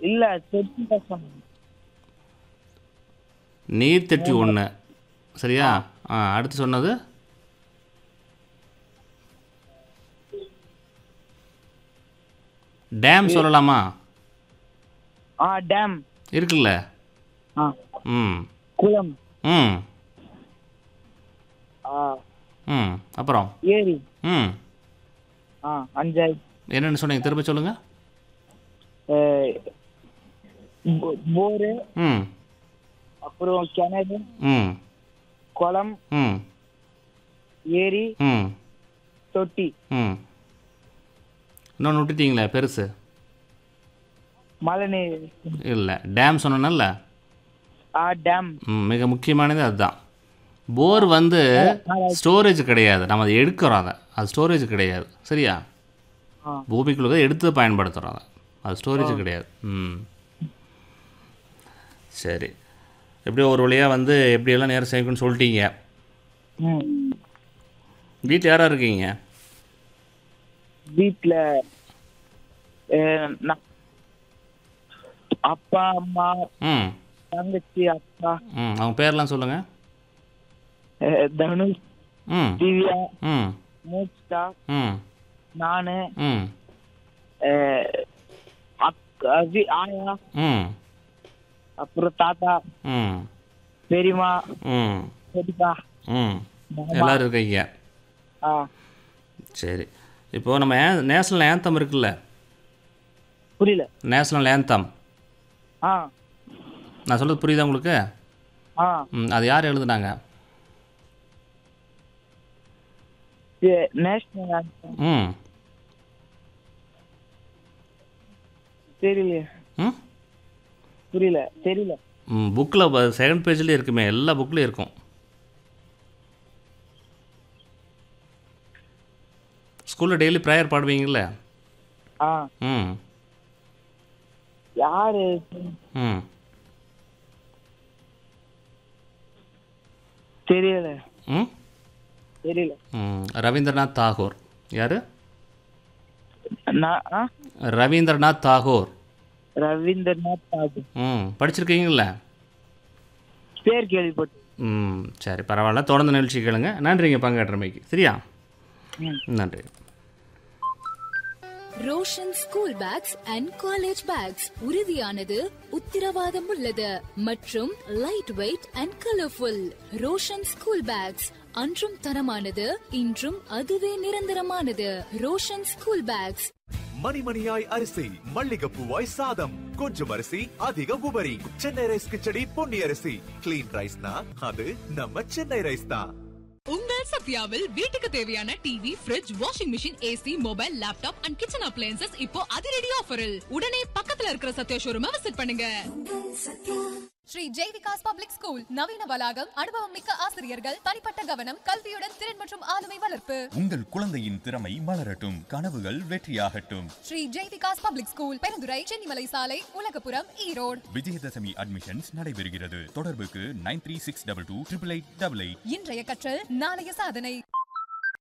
இல்ல தொட்டி தான் சொன்னேன் நீர் தொட்டி ஒன்று சரியா ஆ அடுத்து சொன்னது டேம் சொல்லலாமா ஆ டேம் இருக்குல்ல ஆ ம் குளம் ம் ஆ ம் அப்புறம் ஏரி ம் ஆ அஞ்சாய் என்னென்னு சொன்னீங்க திரும்ப சொல்லுங்கள் போரு ம் அப்புறம் கிணறு ம் குளம் ம் ஏரி ம் தொட்டி ம் இன்னொன்று விட்டுட்டீங்களே பெருசு மழை நீர் இல்லை டேம் சொன்னேன்ல ஆ டேம் ம், மிக முக்கியமானது அதுதான் போர் வந்து ஸ்டோரேஜ் கிடையாது நம்ம அதை எடுக்கிறோம் அதை அது ஸ்டோரேஜ் கிடையாது சரியா ஆ. பூமிக்குள்ள எடுத்து பயன்படுத்துகிறோம் அதை அது ஸ்டோரேஜ் கிடையாது ம் சரி எப்படியோ ஒரு வழியாக வந்து எப்படியெல்லாம் நேரம் சேர்க்கணும்னு சொல்லிட்டீங்க ம் வீட்டில் யாராக இருக்கீங்க வீட்டில் அப்பா அம்மா ம் தங்கச்சி அக்கா ம் அவங்க பேர்லாம் சொல்லுங்கள் அஹ், தனுஷ் ம் திவ்யா ம் மோக்ஷா ம் நானு ம் அஹ், அக்கா வி- ஆயா ம் அப்புறம் தாத்தா ம் பெரியம்மா ம் பெரியப்பா ம் மாமா. எல்லோரும் இருக்கீங்க ஆ சரி இப்போது நம்ம ஏ- நேஷனல் ஏந்தம் இருக்குல்ல புரியல நேஷனல் ஏந்தம் ஆ நான் சொல்கிறது புரியுதா உங்களுக்கு ஆ ம் அது யார் எழுதுனாங்க நேஷனல் anthem. ம் தெரியலையே ம் புரியல தெரியல ம் புக்கில் செகண்ட் பேஜ்லேயே இருக்குமே எல்லா புக்லேயும் இருக்கும் ஸ்கூலில் டெய்லி ப்ரேயர் பாடுவீங்கள்ல ஆ ம் யாரு ம் தெரியல ம் தெரியல ம் ரவீந்திரநாத் தாகூர் யார் நான் ஆ ரவீந்திரநாத் தாகூர் ரவீந்திரநாத் தாகூர் ம் படிச்சிருக்கீங்களா பேர் கேள்விப்பட்டு ம் சரி பரவாயில்ல தொடர்ந்து நிகழ்ச்சி கேளுங்க நன்றிங்க பங்கேற்றமைக்கு சரியா ம். நன்றி Roshan school bags and college bags உறுதியானது உத்தரவாதம் உள்ளது மற்றும் light weight and colourful Roshan school bags அன்றும் தரமானது இன்றும் அதுவே நிரந்தரமானது ரோஷன் ஸ்கூல் பேக்ஸ் மணிமணியாய் அரிசி மல்லிகைப்பூவாய் சாதம் கொஞ்சம் அரிசி அதிக உபரி சென்னை ரைஸ் கிச்சடி பொன்னி அரிசி கிளீன் ரைஸ்னா அது நம்ம சென்னை ரைஸ் தான் உங்கள் சத்யாவில் வீட்டுக்கு தேவையான TV fridge washing machine AC mobile laptop and kitchen appliances இப்போ அதிரடி ஆஃபரில் உடனே பக்கத்துல இருக்கிற சத்யா ஷோரூமை விசிட் பண்ணுங்க ஸ்ரீ ஜெய் விகாஸ் பப்ளிக் ஸ்கூல் நவீன வளாகம் அனுபவம் மிக்க ஆசிரியர்கள் தனிப்பட்ட கவனம் கல்வியுடன் திறன் மற்றும் ஆளுமை வளர்ப்பு உங்கள் குழந்தையின் திறமை மலரட்டும் கனவுகள் வெற்றியாகட்டும் ஸ்ரீ ஜெய் விகாஸ் பப்ளிக் ஸ்கூல் பெருந்துறை சென்னிமலை சாலை உலகபுரம் ஈரோடு விஜயதசமி அட்மிஷன்ஸ் நடைபெறுகிறது தொடர்புக்கு nine three six double two triple eight double eight இன்றைய கற்றல் நாளைய சாதனை